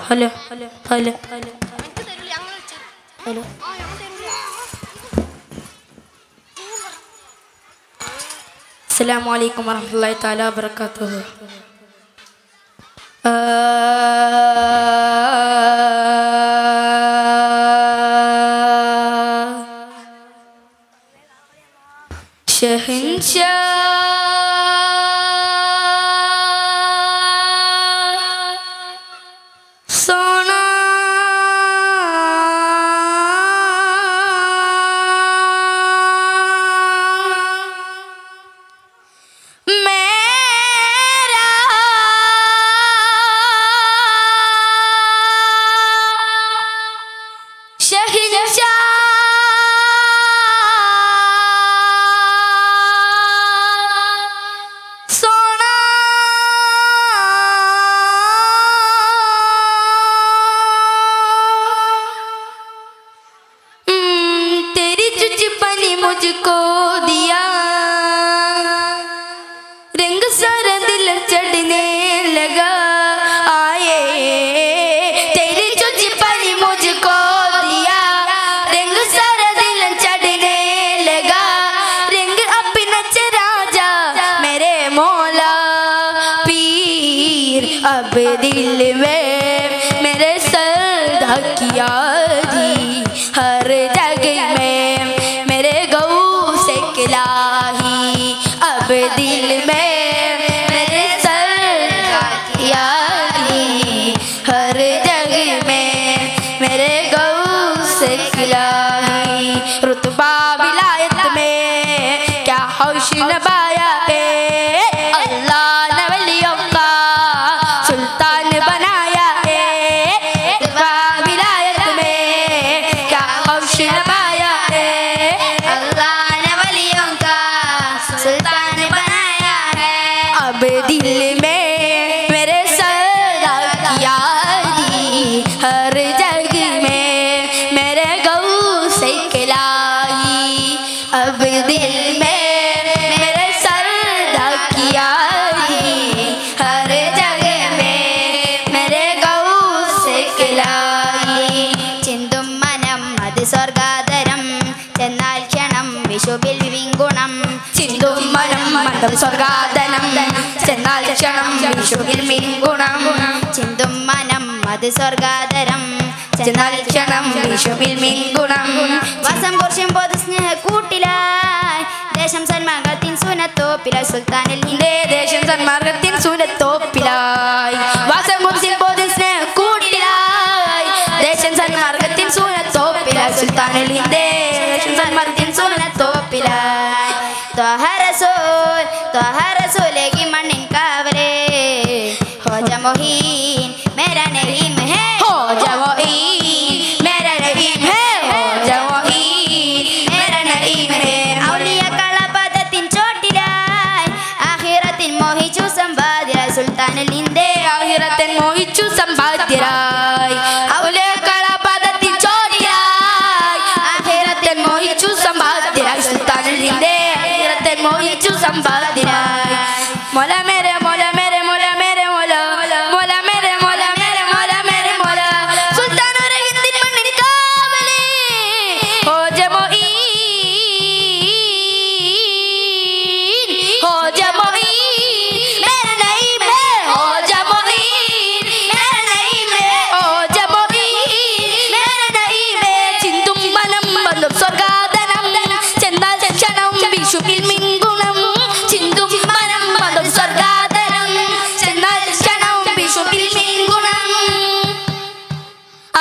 Hello hello hello hello അസ്സലാമു അലൈക്കും വറഹ്മത്തുള്ളാഹി തആല വബറകാതുഹു शहंशाह सोना मेरा शहंशाह सोना हम्म, तेरी चुचपनी मुझको दिया रंग सारा दिल चढ़ने लगा आए तेरी चुचपनी मुझको दिया रंग सारा दिल चढ़ने लगा रंग अपना राजा मेरे मौला पीर अब दिल में मेरे सरदा किया दी हर जगह में मेरे गऊ से किलाही अब दिल में मेरे सरदा किया दी हर जगह में मेरे गऊ से किलाही रुतबा विलायत में क्या हौश नबाया है अल्लाह ने वलियों का सुल्तान बनाया है रुतबा विलायत में क्या हौश नबाया है अल्लाह ने वलियों का सुल्तान बनाया है अब दिल में मेरे सरदा किया दी हर जगह में मेरे गऊ से खिलाई अब दिल में मेरे सरदा किया दी हर जगह में मेरे गऊ से खिलाई ചിന്തും മനം അത് സ്വർഗാതരം ചെന്നാൽ ക്ഷണം വിഷുവിൽ വിങ്കുണം ചിന്തും മനം മന്ദം സ്വർഗാദനം ചെന്നാൽ ക്ഷണം വിഷുവിൽ മീൻഗുണം ചിന്തും മനം അത് സ്വർഗാതരം ചെന്നാൽ ക്ഷണം വിഷുവിൽ മീൻഗുണം വസം കുർശം പൊതു സ്നേഹ കൂട്ടിലായി ദേശം സന്മാർഗത്തിൻ സുനത്തോപ്പിലായി സുൽത്താനിൽ ഇതേ ദേശം സന്മാർഗത്തിൻ സൂനത്തോപ്പിലായി വാസം കുറിച്ചിൽ പോതി സ്നേഹ കൂട്ടിലായി ദേശം സന്മാർഗത്തിൻ സൂനത്തോപ്പിലായി സുൽത്താനിൽ ഇതേ ദേശം സന്മാർഗത്തിൻ സൂനത്തോപ്പിലായി ത്വഹ റസൂൽ ത്വഹ റസൂലേക്ക് മണ്ണിൻ കാവലേ ഹോജ മൊഹീൻ മേരാ നഹീം ഹേ हो जाओ ईद मेरा नईम है हो जाओ ईद मेरा नईम है ഔലിയക്കള പദത്തിൻ ചോട്ടിലായി ആഖിറത്തിൻ മോഹിച്ചു സമ്പാദ്യരായി സുൽത്താനിൽ നിന്റെ ആഹിറത്തൻ മോഹിച്ചു സമ്പാദ്യരായി ഔലിയക്കള പദത്തിൽ ചോടിയായി ആഹിറത്തൻ മോഹിച്ചു സമ്പാദ്യരായി സുൽത്താനിൽ നിന്റെ ആഹിറത്തൻ മോഹിച്ചു സമ്പാദ്യരായി മോല മേരെ മോല മേരെ മോല മേരെ മോല മോല മേരെ മോല മേരെ മോല മേരെ മോല സുൽത്താൻ ഒരു ഹിന്ദിൻ മണ്ണിൻ കാവലേ ഹോ ജമോ ഈൻ ഹോ ജമോ ഈൻ मेरा नईम है हो जमो ईद मेरा नईम है हो जमो ईद मेरा नईम है ചിന്തും മനം ബന്ധം സ്വർഗാദനം ചെന്നാൽ ക്ഷണം വിഷുവിൽ മിൻഗുണം ചിന്തും മനം ബന്ധം സ്വർഗാദനം ചെന്നാൽ ക്ഷണം വിഷുവിൽ മിൻഗുണം ആ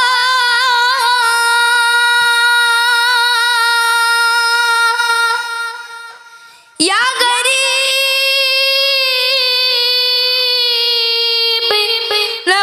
या गरीब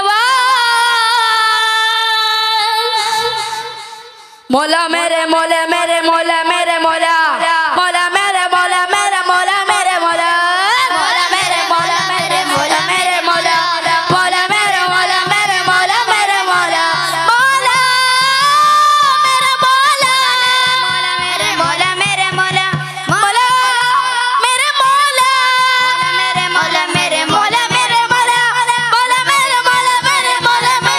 नवाज मौला मेरे मौला मेरे मौला मेरे मौला मौला मेरे मौला मेरे मौला मेरे मौला मौला मेरे मौला मेरे मौला मेरे मौला मौला मेरे मौला मेरे मौला मेरे मौला मौला मेरे मौला मेरे मौला मेरे मौला मौला मेरे मौला मेरे मौला मेरे मौला मौला मेरे मौला मौला मेरे मौला मेरे मौला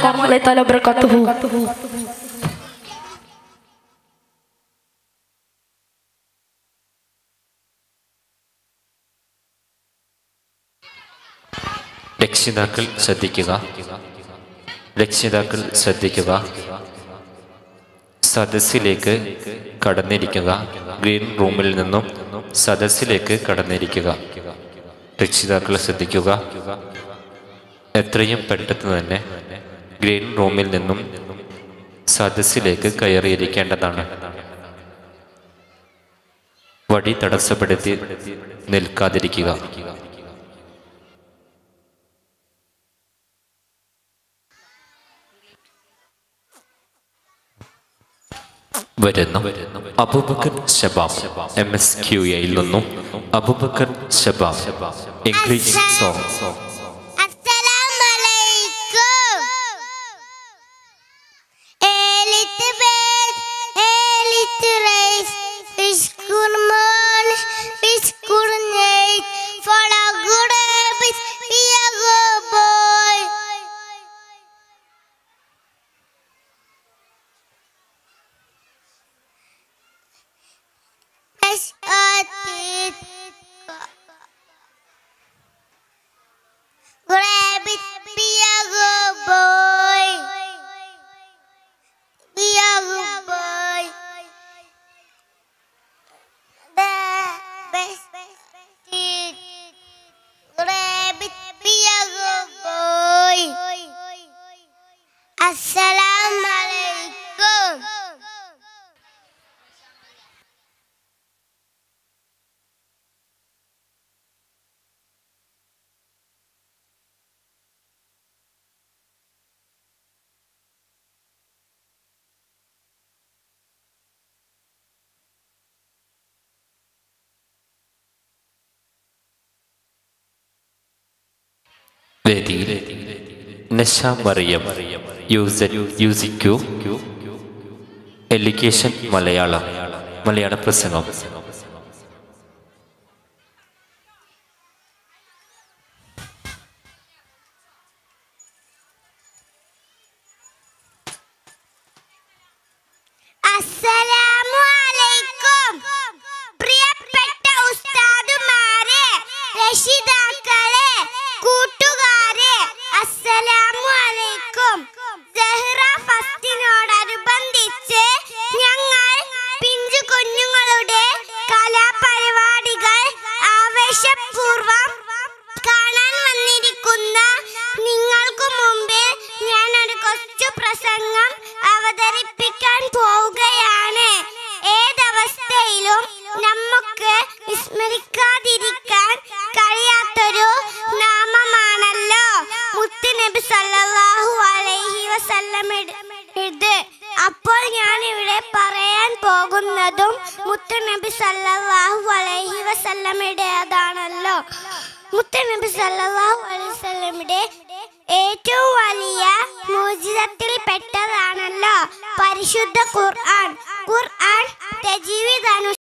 warahmatullahi taala wabarakatuh. രക്ഷിതാക്കൾ ശ്രദ്ധിക്കുക രക്ഷിതാക്കൾ ശ്രദ്ധിക്കുക സദസ്സിലേക്ക് കടന്നിരിക്കുക ഗ്രീൻ റൂമിൽ നിന്നും സദസ്സിലേക്ക് കടന്നിരിക്കുക രക്ഷിതാക്കൾ ശ്രദ്ധിക്കുക എത്രയും പെട്ടെന്ന് തന്നെ ഗ്രീൻ റൂമിൽ നിന്നും സദസ്സിലേക്ക് കയറിയിരിക്കേണ്ടതാണ് വഴി തടസ്സപ്പെടുത്തി നിൽക്കാതിരിക്കുക വരുന്നു Abubakar Shabab M S Q എയിൽ നിന്നും അബൂബക്കർ ഷബാബ് ഇംഗ്ലീഷ് സോങ് അസ്സലാമലൈക്കും ഏലിത്ത് ബേസ് ഏലിത്ത് റൈസ് ഫിഷ്കുർ മോൾ ഫിഷ്കുർ നെയ്ത് follow good habits be a good boy Brush our teeth. Grab it, be a good boy. Be a good boy. The best teeth. Grab it, be a good boy. Assalamu alaikum. വേദിയിൽ നഷ മറിയം യൂസർ യൂസിക്കു elocution Malayalam മലയാള പ്രസംഗം അസ്സലാമു അലൈക്കും പ്രിയപ്പെട്ട ഉസ്താദുമാരെ രക്ഷിതാക്കളെ കൂട്ടുകാരെ അസ്സലാമു അലൈക്കും സെഹ്റ ഫസ്റ്റിനോടനുബന്ധിച്ച് ഞങ്ങൾ പിഞ്ചു കുഞ്ഞുങ്ങളുടെ കലാപരിപാടികൾ ആവേശപൂർവം കാണാൻ വന്നിരിക്കുന്ന നിങ്ങൾക്ക് മുമ്പിൽ ഞാൻ ഒരു കൊച്ചു പ്രസംഗം അവതരിപ്പിക്കാൻ പോവുകയാണ് ഏതവസ്ഥയിലും നമുക്ക് വിസ്മരിക്കാതിരിക്കാൻ കഴിയാത്തൊരു നാമമാണല്ലോ മുത്തുനബി സല്ലല്ലാഹു അലൈഹി വസല്ലമയുടെ അപ്പോൾ ഞാൻ ഇവിടെ പറയാൻ പോകുന്നതും മുത്തുനബി സല്ലല്ലാഹു അലൈഹി വസല്ലമയുടേതാണല്ലോ മുത്തുനബി സല്ലല്ലാഹു അലൈഹി വസല്ലമയുടെ ഏറ്റവും വലിയ മോചിതത്തിൽ പെട്ടതാണല്ലോ പരിശുദ്ധ ഖുർആൻ ഖുർആൻ ജീവിതാനു